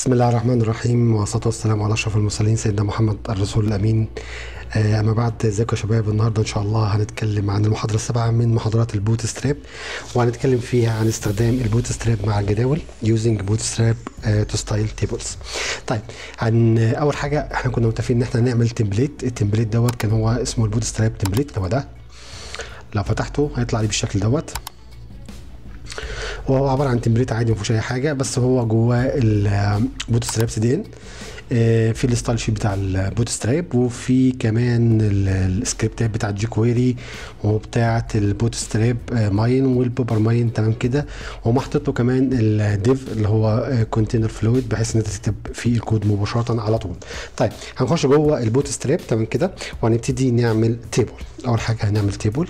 بسم الله الرحمن الرحيم والصلاة والسلام على أشرف المرسلين سيدنا محمد الرسول الأمين آه، أما بعد ازيكم يا شباب النهاردة إن شاء الله هنتكلم عن المحاضرة السابعة من محاضرات البوت ستراب وهنتكلم فيها عن استخدام البوت ستراب مع الجداول using bootstrap آه، to style tables طيب عن أول حاجة احنا كنا متفقين إن احنا نعمل تمبليت التمبليت دوت كان هو اسمه البوت ستراب تمبليت هو ده لو فتحته هيطلع لي بالشكل دوت وهو عباره عن تمبليت عادي ما فيهوش اي حاجه بس هو جواه البوت ستراب سي دي ان في الستايل شيت بتاع البوت ستراب وفي كمان ال- السكريبتات بتاعت جي كويري وبتاعت البوت ستراب ماين والبوبر ماين تمام كده ومحطوط له كمان الديف اللي هو كونتينر فلويد بحيث ان انت تكتب فيه الكود مباشره على طول طيب هنخش جوه البوت ستراب تمام كده وهنبتدي نعمل تيبل اول حاجه هنعمل تيبل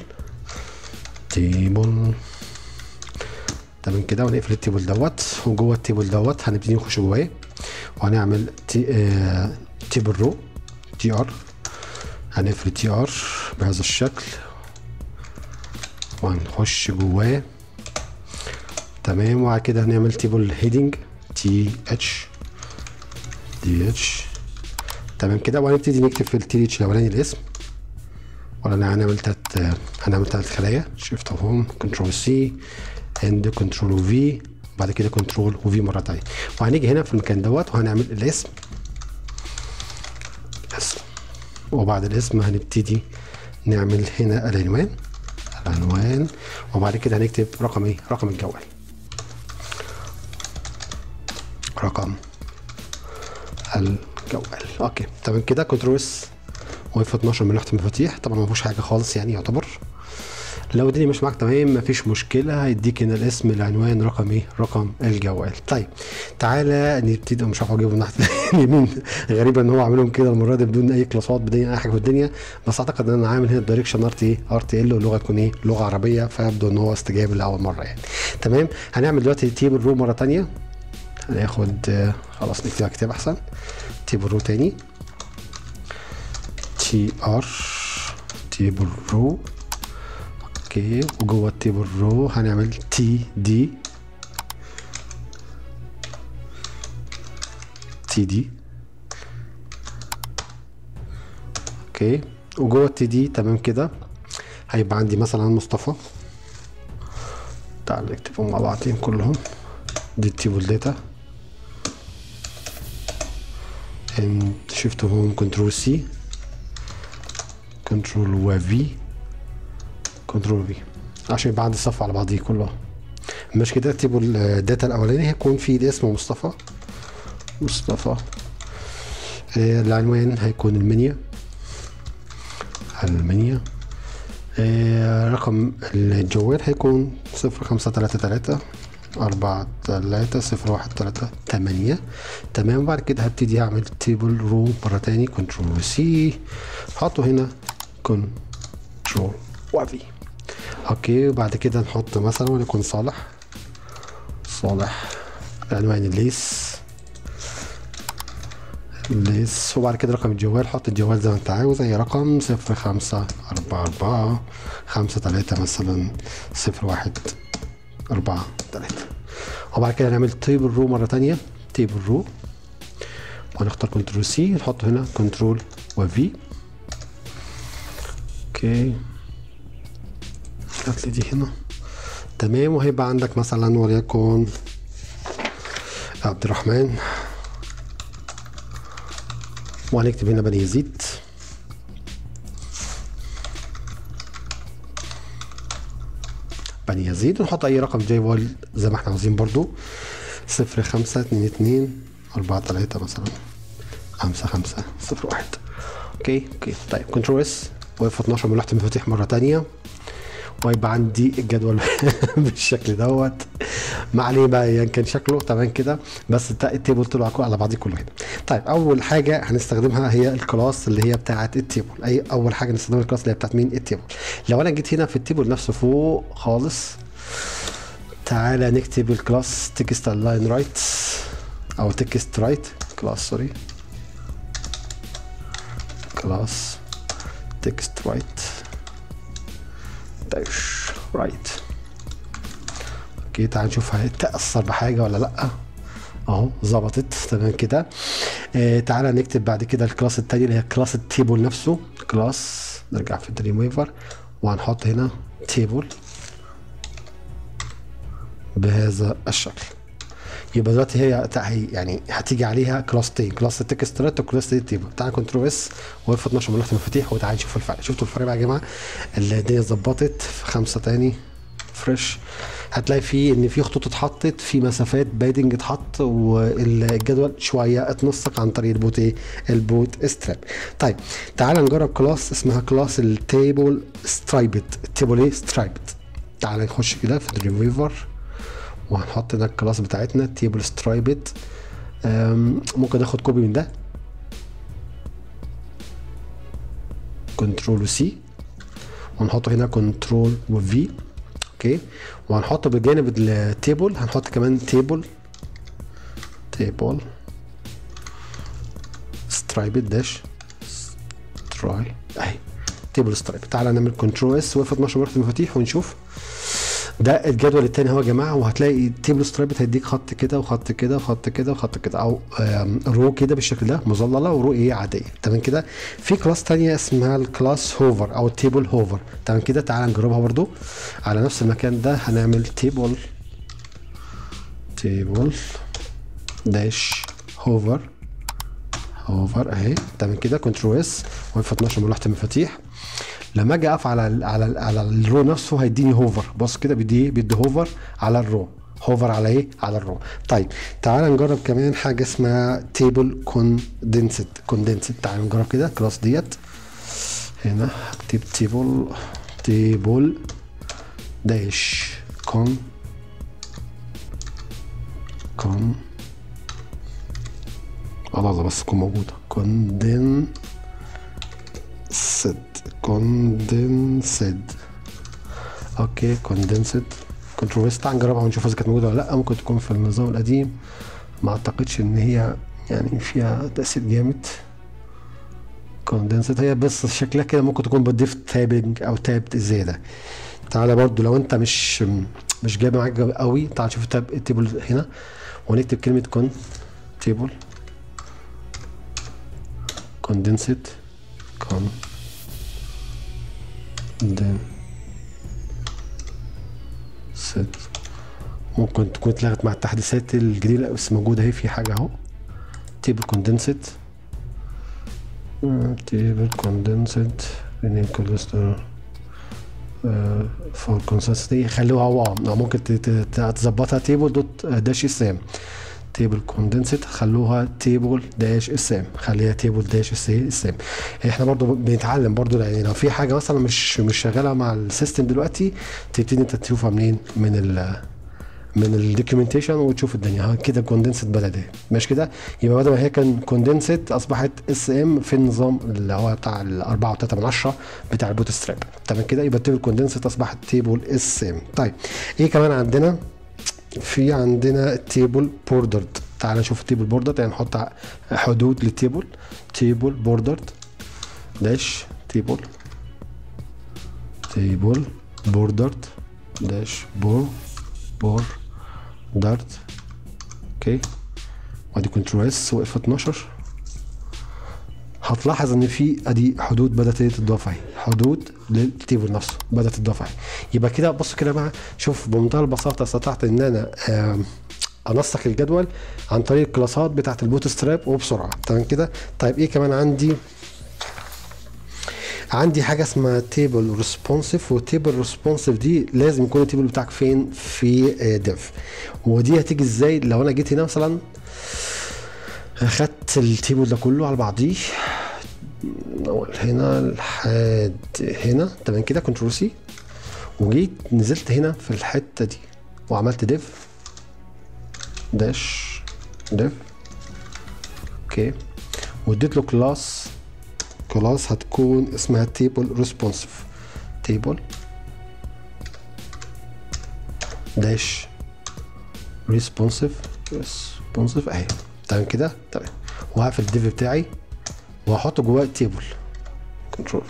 تيبل تمام كده ونقفل التيبل دوت وجوه التيبل دوت هنبتدي نخش جواه وهنعمل تي آه تيبل رو تي ار هنقفل التي ار بهذا الشكل وهنخش جواه تمام وبعد كده هنعمل تيبل هيدنج تي اتش دي اتش تمام كده وهنبتدي نكتب في التي اتش الاولاني الاسم ولا هنعمل تلات هنعمل تلات خلايا شيفت هوم كنترول سي اند كنترول في بعد كده كنترول وفي مره تانية وهنيجي هنا في المكان دوت وهنعمل الاسم اسم وبعد الاسم هنبتدي نعمل هنا العنوان العنوان وبعد كده هنكتب رقم ايه رقم الجوال رقم الجوال اوكي تمام كده كنترول اس واف 12 من لوحه المفاتيح طبعا ما فيهوش حاجه خالص يعني يعتبر لو الدنيا مش معاك تمام مفيش مشكله هيديك هنا الاسم العنوان رقم ايه رقم الجوال طيب تعالى نبتدي مش عارف اجيبه من ناحيه اليمين غريبه ان هو عاملهم كده المره دي بدون اي كلاسات بدون اي حاجه في الدنيا بس اعتقد ان انا عامل هنا الدايركشن ار تي ار تي ال واللغه تكون ايه لغه عربيه فيبدو ان هو استجاب لاول مره يعني تمام هنعمل دلوقتي تيبل رو مره تانية هناخد آه، خلاص نكتبها كتاب احسن تيبل رو تاني تي ار تيبل رو اوكي وجوه التيبل رو هنعمل تي دي تي دي اوكي وجوه التي دي تمام كده هيبقى عندي مثلا مصطفى تعال نكتبهم مع بعضين كلهم دي التيبل داتا شيفت هوم كنترول سي كنترول وفي كنترول في عشان يبقى عندي الصف على بعضيه كله مش كده اكتبوا الداتا الاولاني هيكون في الاسم مصطفى مصطفى آه، العنوان هيكون المنيا المنيا آه، رقم الجوال هيكون صفر خمسة تلاتة تلاتة أربعة تلاتة صفر واحد تلاتة تمانية تمام وبعد كده هبتدي أعمل تيبل رو مرة تاني كنترول سي حطه هنا كنترول وفي اوكي وبعد كده نحط مثلا وليكن صالح صالح عنوان الليس الليس وبعد كده رقم الجوال حط الجوال زي ما انت عاوز اي رقم صفر خمسة أربعة أربعة خمسة تلاتة مثلا صفر واحد أربعة تلاتة وبعد كده نعمل تيبل رو مرة تانية تيبل رو وهنختار كنترول سي نحط هنا كنترول وفي اوكي هات لي دي هنا تمام وهيبقى عندك مثلا وليكن عبد الرحمن وهنكتب هنا بني يزيد بني يزيد ونحط اي رقم جاي زي ما احنا عاوزين برضو صفر خمسة اتنين اتنين أربعة تلاتة مثلا خمسة خمسة صفر واحد اوكي اوكي طيب كنترول اس واف 12 من لوحة المفاتيح مرة تانية ويبقى عندي الجدول بالشكل دوت ما عليه بقى يعني كان شكله تمام كده بس الت- التيبل طلع على بعضيه كله هنا طيب اول حاجه هنستخدمها هي الكلاس اللي هي بتاعه التيبل اي اول حاجه نستخدم الكلاس اللي هي بتاعه مين التيبل لو انا جيت هنا في التيبل نفسه فوق خالص تعالى نكتب الكلاس تكست لاين رايت او تكست رايت كلاس سوري كلاس تكست رايت داش رايت اوكي تعال نشوف هيتأثر بحاجة ولا لأ اهو ظبطت تمام كده آه تعالى نكتب بعد كده الكلاس التاني اللي هي كلاس التيبل نفسه كلاس نرجع في الدريم ويفر وهنحط هنا تيبل بهذا الشكل يبقى دلوقتي هي هي يعني هتيجي عليها كلاستين كلاس التكست ريت وكلاس التيبل تعالى كنترول اس واف 12 من لوحه المفاتيح وتعالى نشوف الفرق شفتوا الفرق بقى يا جماعه الدنيا ظبطت في خمسه تاني فريش هتلاقي فيه ان في خطوط اتحطت في مسافات بادنج اتحط والجدول شويه اتنسق عن طريق البوت ايه البوت ستراب طيب تعال نجرب كلاس اسمها كلاس التيبل سترايبت التيبل ايه سترايبت تعال نخش كده في الريفيفر وهنحط هنا الكلاس بتاعتنا تيبل سترايبت ممكن ناخد كوبي من ده كنترول وسي ونحطه هنا كنترول وفي اوكي وهنحط بجانب التيبل هنحط كمان تيبل تيبل سترايبت داش ستراي اهي تيبل سترايب تعالى نعمل كنترول اس واقف 12 مرة المفاتيح ونشوف ده الجدول التاني اهو يا جماعه وهتلاقي تيبل سترايب هيديك خط كده وخط كده وخط كده وخط كده او رو كده بالشكل ده مظلله ورو ايه عاديه تمام كده في كلاس تانية اسمها الكلاس هوفر او التيبل هوفر تمام كده تعال نجربها برضو على نفس المكان ده هنعمل تيبل تيبل داش هوفر هوفر اهي تمام كده كنترول اس واقف 12 من لوحه المفاتيح لما اجي اقف على ال على ال على الرو نفسه هيديني هوفر بص كده بيدي ايه بيدي هوفر على الرو هوفر على ايه على الرو طيب تعال نجرب كمان حاجه اسمها تيبل كوندنسد كوندنسد تعال نجرب كده كلاس ديت هنا هكتب تيبل تيبل داش كون كون الله بس تكون موجوده كوندن سد كوندنسد اوكي كوندنسد كنترول اس تعال نجربها ونشوف اذا كانت موجوده ولا لا ممكن تكون في النظام القديم ما اعتقدش ان هي يعني فيها تاثير جامد كوندنسد هي بس شكلها كده ممكن تكون بتضيف تابنج او تاب زياده تعالى برضو لو انت مش مش جايب معاك قوي تعال شوف التاب التيبل هنا ونكتب كلمه كون تيبل كوندنسد كون ده ست ممكن تكون اتلغت مع التحديثات الجديدة بس موجودة اهي في حاجة اهو تيبل كوندنسد تيبل كوندنسد رينيم كوليسترول فور كونسستنسي خلوها واو ممكن تظبطها تيبل دوت داش اس ام تيبل كوندنسد خلوها تيبل داش اس ام خليها تيبل داش اس ام احنا برضو بنتعلم برضو يعني لو في حاجه مثلا مش مش شغاله مع السيستم دلوقتي تبتدي انت تشوفها منين من ال من الدوكيومنتيشن وتشوف الدنيا كده كوندنسد بدات ايه مش كده يبقى بدل ما هي كان كوندنسد اصبحت اس ام في النظام اللي هو بتاع ال 4 و3 من 10 بتاع البوت ستراب تمام كده يبقى تيبل كوندنسد اصبحت تيبل اس ام طيب ايه كمان عندنا في عندنا تيبل بوردرد تعال نشوف التيبل بوردرد يعني نحط حدود للتيبل تيبل بوردرد داش تيبل تيبل بوردرد داش بور بور دارت اوكي وادي كنترول اس واقف 12 هتلاحظ ان في ادي حدود بدات تضاف اهي حدود للتيبل نفسه بدات تضاف اهي يبقى كده بص كده بقى شوف بمنتهى البساطه استطعت ان انا انسق الجدول عن طريق الكلاسات بتاعه البوت ستراب وبسرعه تمام كده طيب ايه كمان عندي عندي حاجه اسمها تيبل ريسبونسيف والتيبل ريسبونسيف دي لازم يكون التيبل بتاعك فين في ديف ودي هتيجي ازاي لو انا جيت هنا مثلا اخدت التيبل ده كله على بعضيه من اول هنا لحد هنا تمام كده كنترول سي وجيت نزلت هنا في الحته دي وعملت ديف داش ديف اوكي واديت له كلاس كلاس هتكون اسمها تيبل ريسبونسيف تيبل داش ريسبونسيف ريسبونسيف اهي تمام كده تمام وهقفل الديف بتاعي وهحط جواه التيبل كنترول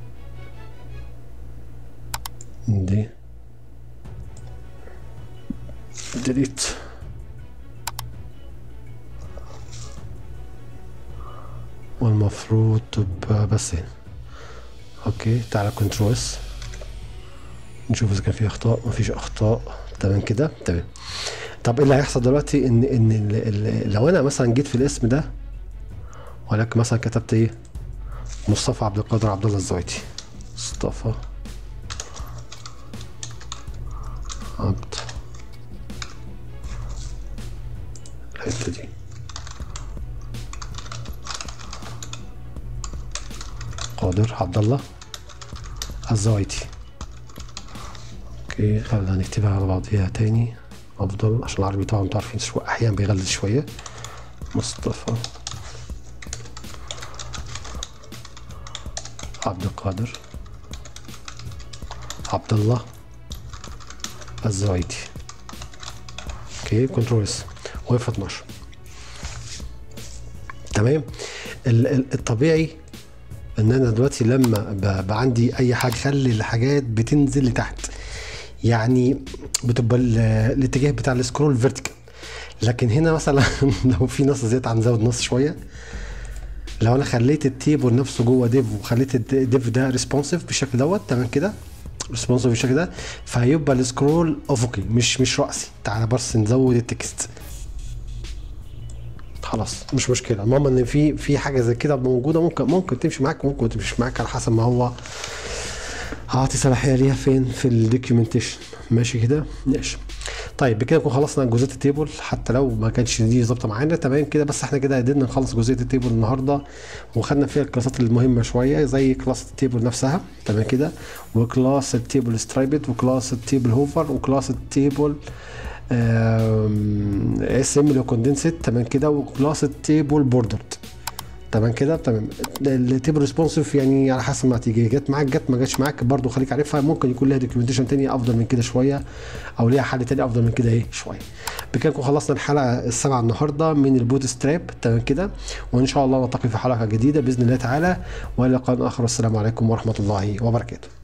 دي ديليت والمفروض تبقى بس هنا اوكي تعالى كنترول اس نشوف اذا كان في اخطاء مفيش اخطاء تمام كده تمام طب ايه اللي هيحصل دلوقتي ان ان ال- ال- لو انا مثلا جيت في الاسم ده ولكن مثلا كتبت ايه مصطفى عبد القادر عبد الله الزويتي مصطفى عبد الحته دي قادر عبد الله الزويتي اوكي خلينا نكتبها على بعضيها تاني افضل عشان العربي طبعا انتوا عارفين شوية احيانا بيغلس شويه مصطفى عبد القادر عبد الله الزويدي اوكي كنترول اس واف 12 تمام ال- ال- الطبيعي ان انا دلوقتي لما ب- بقى عندي اي حاجه خلي الحاجات بتنزل لتحت يعني بتبقى ال- الاتجاه بتاع السكرول فيرتيكال لكن هنا مثلا لو في نص زيادة هنزود نص شويه لو انا خليت التيبل نفسه جوه ديف وخليت الديف ده ريسبونسيف بالشكل دوت تمام كده ريسبونسيف بالشكل ده فهيبقى السكرول افقي مش مش راسي تعالى بس نزود التكست خلاص مش مشكله المهم ان في في حاجه زي كده موجوده ممكن ممكن تمشي معاك ممكن تمشي معاك على حسب ما هو هعطي صلاحيه ليها فين في الدوكيومنتيشن ماشي كده ماشي طيب بكده نكون خلصنا جزئيه التيبل حتى لو ما كانتش دي ظابطه معانا تمام كده بس احنا كده قدرنا نخلص جزئيه التيبل النهارده وخدنا فيها الكلاسات المهمه شويه زي كلاس التيبل نفسها تمام كده وكلاس التيبل سترايبت وكلاس التيبل هوفر وكلاس التيبل اس ام لو كوندنسد تمام كده وكلاس التيبل بوردرد تمام كده تمام التيبل ريسبونسيف يعني على حسب ما تيجي جت معاك جت ما جاتش معاك برضو خليك عارفها ممكن يكون لها دوكيومنتيشن تاني افضل من كده شويه او ليها حل تاني افضل من كده ايه شويه بكده نكون خلصنا الحلقه السابعه النهارده من البوت ستراب تمام كده وان شاء الله نلتقي في حلقه جديده باذن الله تعالى والى لقاء اخر والسلام عليكم ورحمه الله وبركاته